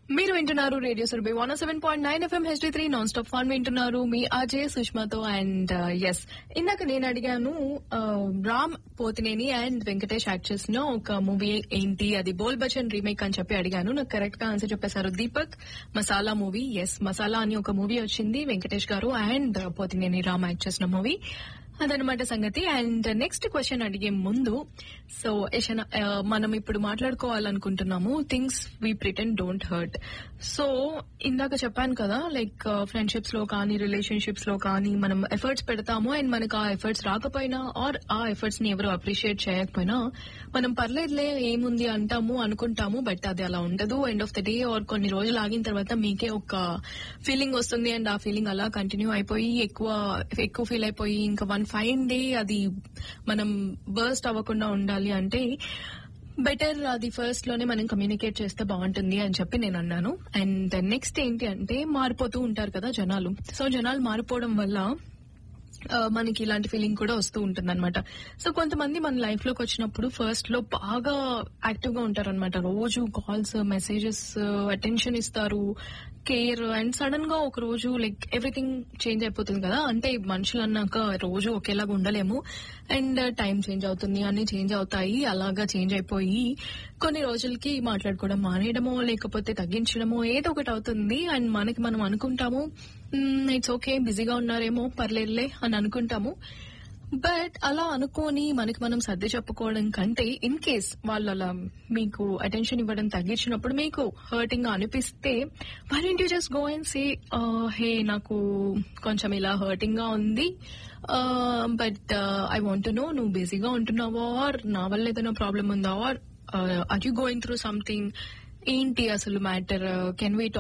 మీరు వింటున్నారు radio Surabhi one seven point nine FM HD three non stop fun వింటున్నారు మీ అజయ్ సుష్మాతో అండ్ ఎస్ ఇందాక నేను అడిగాను uh, Ram Pothineni and Venkatesh act చేసిన ఒక మూవీ ఏంటి అది బోల్ బచన్ రీమేక్ అని చెప్పి అడిగాను నాకు కరెక్ట్ గా ఆన్సర్ చెప్పేశారు దీపక్ మసాలా మూవీ ఎస్ మసాలా అని ఒక మూవీ వచ్చింది వెంకటేష్ గారు అండ్ పోతినేని రామ్ యాక్ట్ చేసిన మూవీ అదనమాట సంగతి అండ్ నెక్స్ట్ క్వశ్చన్ అడిగే ముందు సో యశన ఆ, మనం ఇప్పుడు మాట్లాడుకోవాలనుకుంటున్నాము things we pretend don't hurt so ఇందాక చెప్పాను కదా లైక్ ఫ్రెండ్షిప్స్ లో కానీ రిలేషన్షిప్స్ లో కానీ మనం ఎఫర్ట్స్ పెడతాము అండ్ మనకు ఆ ఎఫర్ట్స్ రాకపోయినా ఆర్ ఆ ఎఫర్ట్స్ ని ఎవరు అప్రిషియేట్ చేయకపోయినా మనం పర్లేదులే ఏముంది అంటాము అనుకుంటాము బట్ అది అలా ఉండదు end of the day or కొన్ని రోజులు ఆగిన తర్వాత మీకే ఒక ఫీలింగ్ వస్తుంది అండ్ ఆ ఫీలింగ్ అలా కంటిన్యూ అయిపోయి ఎక్కువ ఎక్కువ ఫీల్ అయిపోయి ఇంకా వన్ ఫైన్ డే అది మనం బర్స్ట్ అవ్వకుండా ఉండాలి అంటే బెటర్ అది ఫస్ట్ లోనే మనం కమ్యూనికేట్ చేస్తే బాగుంటుంది అని చెప్పి నేను అన్నాను అండ్ నెక్స్ట్ ఏంటి అంటే మారిపోతూ ఉంటారు కదా జనాలు సో జనాలు మారిపోవడం వల్ల ఆ, మనకి ఇలాంటి ఫీలింగ్ కూడా వస్తూ ఉంటుంది అనమాట సో కొంతమంది మన లైఫ్ లోకి వచ్చినప్పుడు ఫస్ట్ లో బాగా యాక్టివ్ గా ఉంటారు అనమాట రోజు కాల్స్ మెసేజెస్ అటెన్షన్ ఇస్తారు కేర్ అండ్ సడన్ గా ఒక రోజు లైక్ ఎవ్రీథింగ్ చేంజ్ అయిపోతుంది కదా అంటే మనుషులు అన్నాక రోజు ఒకేలాగా ఉండలేము అండ్ టైం చేంజ్ అవుతుంది అన్ని చేంజ్ అవుతాయి అలాగా చేంజ్ అయిపోయి కొన్ని రోజులకి మాట్లాడుకోవడం మానేయడమో లేకపోతే తగ్గించడమో ఏదో ఒకటి అవుతుంది అండ్ మనకి మనం అనుకుంటాము ఇట్స్ ఓకే బిజీగా ఉన్నారేమో పర్లేదులే అని అనుకుంటాము బట్ అలా అనుకోని మనకి మనం సర్ది చెప్పుకోవడం కంటే ఇన్ కేస్ వాళ్ళు అలా మీకు అటెన్షన్ ఇవ్వడం తగ్గించినప్పుడు మీకు హర్టింగ్ గా అనిపిస్తే why don't you just go and say hey నాకు కొంచెం ఇలా హర్టింగ్ గా ఉంది బట్ ఐ వాంట్ నో నువ్వు బిజీగా ఉంటున్నావా ఆర్ నా వల్ల ఏదైనా ప్రాబ్లం ఉందా are are you going through something ఏంటి అసలు మ్యాటర్ కెన్ వీ